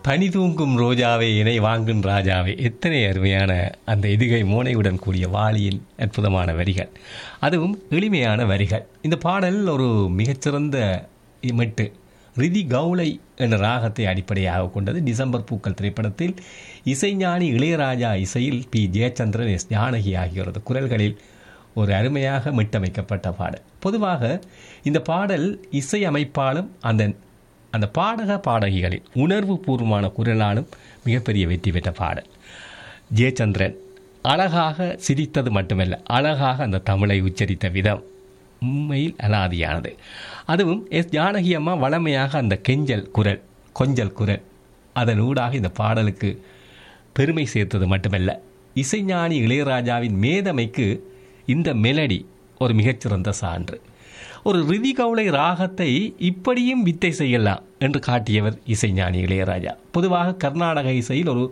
பனி தூங்கும் ரோஜாவே இணை வாங்கும் ராஜாவே எத்தனை அருமையான அந்த எதுகை மோனையுடன் கூடிய வாளியின் அற்புதமான வரிகள் அதுவும் எளிமையான வரிகள் இந்த பாடல் ஒரு மிகச்சிறந்த மெட்டு ரிதி கவுளை என்ற ராகத்தை அடிப்படையாக கொண்டது டிசம்பர் பூக்கள் திரைப்படத்தில் இசைஞானி இளையராஜா இசையில் பி ஜெயச்சந்திரன் எஸ் ஜானகி ஆகியோரது குரல்களில் ஒரு அருமையாக மீட்டமைக்கப்பட்ட பாடல் பொதுவாக இந்த பாடல் இசை அமைப்பாலும் அந்த அந்த பாடக பாடகிகளின் உணர்வு பூர்வமான குரலாலும் மிகப்பெரிய வெற்றி பெற்ற பாடல் ஜெயச்சந்திரன் அழகாக சிரித்தது மட்டுமல்ல அழகாக அந்த தமிழை உச்சரித்த விதம் உண்மையில் அலாதியானது அதுவும் எஸ் ஜானகி அம்மா வளமையாக அந்த கெஞ்சல் குரல் கொஞ்சல் குரல் அதன் ஊடாக இந்த பாடலுக்கு பெருமை சேர்த்தது மட்டுமல்ல இசைஞானி இளையராஜாவின் மேதமைக்கு இந்த மெலடி ஒரு மிகச்சிறந்த சான்று ஒரு ரிதி கவுளை ராகத்தை இப்படியும் வித்தை செய்யலாம் என்று காட்டியவர் இசைஞானி இளையராஜா பொதுவாக கர்நாடக இசையில் ஒரு